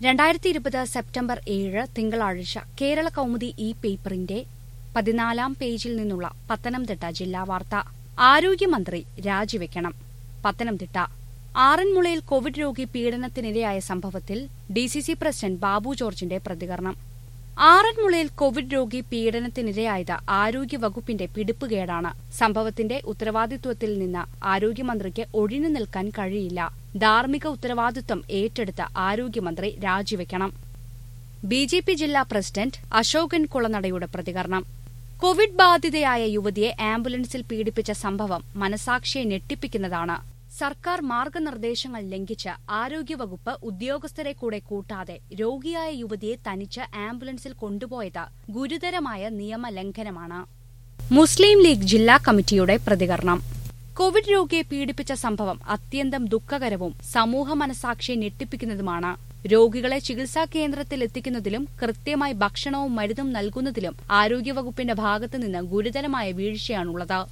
രണ്ടായിരത്തി ഇരുപത് സെപ്റ്റംബർ ഏഴ് തിങ്കളാഴ്ച കേരള കൗമുദി ഈ പേപ്പറിന്റെ പതിനാലാം പേജിൽ നിന്നുള്ള പത്തനംതിട്ട ജില്ലാ വാർത്ത ആരോഗ്യമന്ത്രി രാജിവെക്കണം പത്തനംതിട്ട ആറന്മുളയിൽ കോവിഡ് രോഗി പീഡനത്തിനിരയായ സംഭവത്തിൽ D C C president Babu ജോർജിന്റെ പ്രതികരണം ആറന്മുളയിൽ കോവിഡ് രോഗി പീഡനത്തിനിരയായത് ആരോഗ്യവകുപ്പിന്റെ പിടിപ്പുകേടാണ് സംഭവത്തിന്റെ ഉത്തരവാദിത്വത്തിൽ നിന്ന് ആരോഗ്യമന്ത്രിക്ക് ഒഴിഞ്ഞു നിൽക്കാൻ കഴിയില്ല ധാർമ്മിക ഉത്തരവാദിത്വം ഏറ്റെടുത്ത ആരോഗ്യമന്ത്രി രാജിവെക്കണം ബി ജെ പി ജില്ലാ പ്രസിഡന്റ് അശോകൻ കുളനടയുടെ പ്രതികരണം കോവിഡ് ബാധിതയായ യുവതിയെ ആംബുലൻസിൽ പീഡിപ്പിച്ച സംഭവം മനസാക്ഷിയെ ഞെട്ടിപ്പിക്കുന്നതാണ് സർക്കാർ മാർഗനിർദ്ദേശങ്ങൾ ലംഘിച്ച് ആരോഗ്യവകുപ്പ് ഉദ്യോഗസ്ഥരെ കൂടെ കൂട്ടാതെ രോഗിയായ യുവതിയെ തനിച്ച് ആംബുലൻസിൽ കൊണ്ടുപോയത് ഗുരുതരമായ നിയമലംഘനമാണ് മുസ്ലിം ലീഗ് ജില്ലാ കമ്മിറ്റിയുടെ പ്രതികരണം കോവിഡ് രോഗിയെ പീഡിപ്പിച്ച സംഭവം അത്യന്തം ദുഃഖകരവും സമൂഹ മനസാക്ഷിയെ ഞെട്ടിപ്പിക്കുന്നതുമാണ് രോഗികളെ ചികിത്സാ കേന്ദ്രത്തിൽ എത്തിക്കുന്നതിലും കൃത്യമായി ഭക്ഷണവും മരുന്നും നൽകുന്നതിലും ആരോഗ്യവകുപ്പിന്റെ ഭാഗത്തുനിന്ന് ഗുരുതരമായ വീഴ്ചയാണുള്ളത്